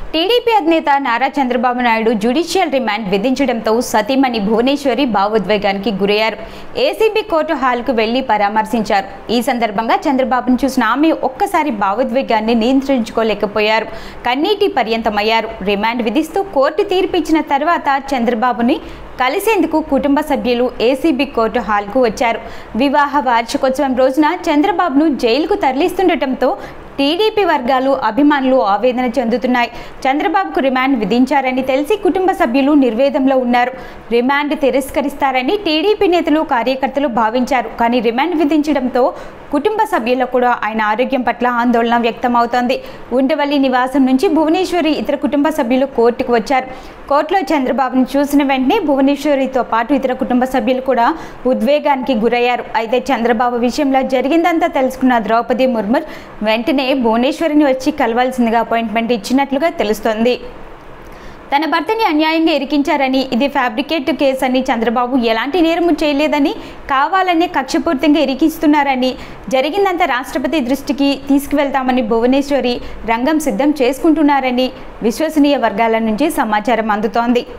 TDP అధినేత Nara Chandrababu Naidu judicial remand విధించడంతో సతీమణి భువనేశ్వరి భావోద్వేగానికి గురయ్యారు ఏసీబీ కోర్టు హాల్కు వెళ్లి పరామర్శించారు ఈ సందర్భంగా చంద్రబాబును చూసిన ఆమె ఒక్కసారి భావోద్వేగాన్ని నియంత్రించుకోలేకపోయారు కన్నీటి పర్యంతమయ్యారు రిమాండ్ విధిస్తూ కోర్టు తీర్పు ఇచ్చిన తర్వాత చంద్రబాబుని కలిసేందుకు కుటుంబ సభ్యులు ఏసీబీ కోర్టు హాల్కు వచ్చారు వివాహ వార్షికోత్సవం రోజున చంద్రబాబును జైలుకు తరలిస్తుండటంతో టీడీపీ వర్గాలు అభిమానులు ఆవేదన చెందుతున్నాయి చంద్రబాబుకు రిమాండ్ విధించారని తెలిసి కుటుంబ సభ్యులు నిర్వేదంలో ఉన్నారు రిమాండ్ తిరస్కరిస్తారని టీడీపీ నేతలు కార్యకర్తలు భావించారు కానీ రిమాండ్ విధించడంతో కుటుంబ సభ్యులకు కూడా ఆయన ఆరోగ్యం పట్ల ఆందోళన వ్యక్తమవుతోంది ఉండవల్లి నివాసం నుంచి భువనేశ్వరి ఇతర కుటుంబ సభ్యులు కోర్టుకు వచ్చారు కోర్టులో చంద్రబాబును చూసిన వెంటనే భువనేశ్వరితో పాటు ఇతర కుటుంబ సభ్యులు కూడా ఉద్వేగానికి గురయ్యారు అయితే చంద్రబాబు విషయంలో జరిగిందంతా తెలుసుకున్న ద్రౌపది ముర్ముర్ వెంటనే భువనేశ్వరిని వచ్చి కలవాల్సిందిగా అపాయింట్మెంట్ ఇచ్చినట్లుగా తెలుస్తోంది తన భర్తని అన్యాయంగా ఇరికించారని ఇది ఫ్యాబ్రికేట్ కేసు అని చంద్రబాబు ఎలాంటి నేరము చేయలేదని కావాలనే కక్షపూర్తంగా ఇరికిస్తున్నారని జరిగిందంతా రాష్ట్రపతి దృష్టికి తీసుకువెళ్తామని భువనేశ్వరి రంగం సిద్ధం చేసుకుంటున్నారని విశ్వసనీయ వర్గాల నుంచి సమాచారం అందుతోంది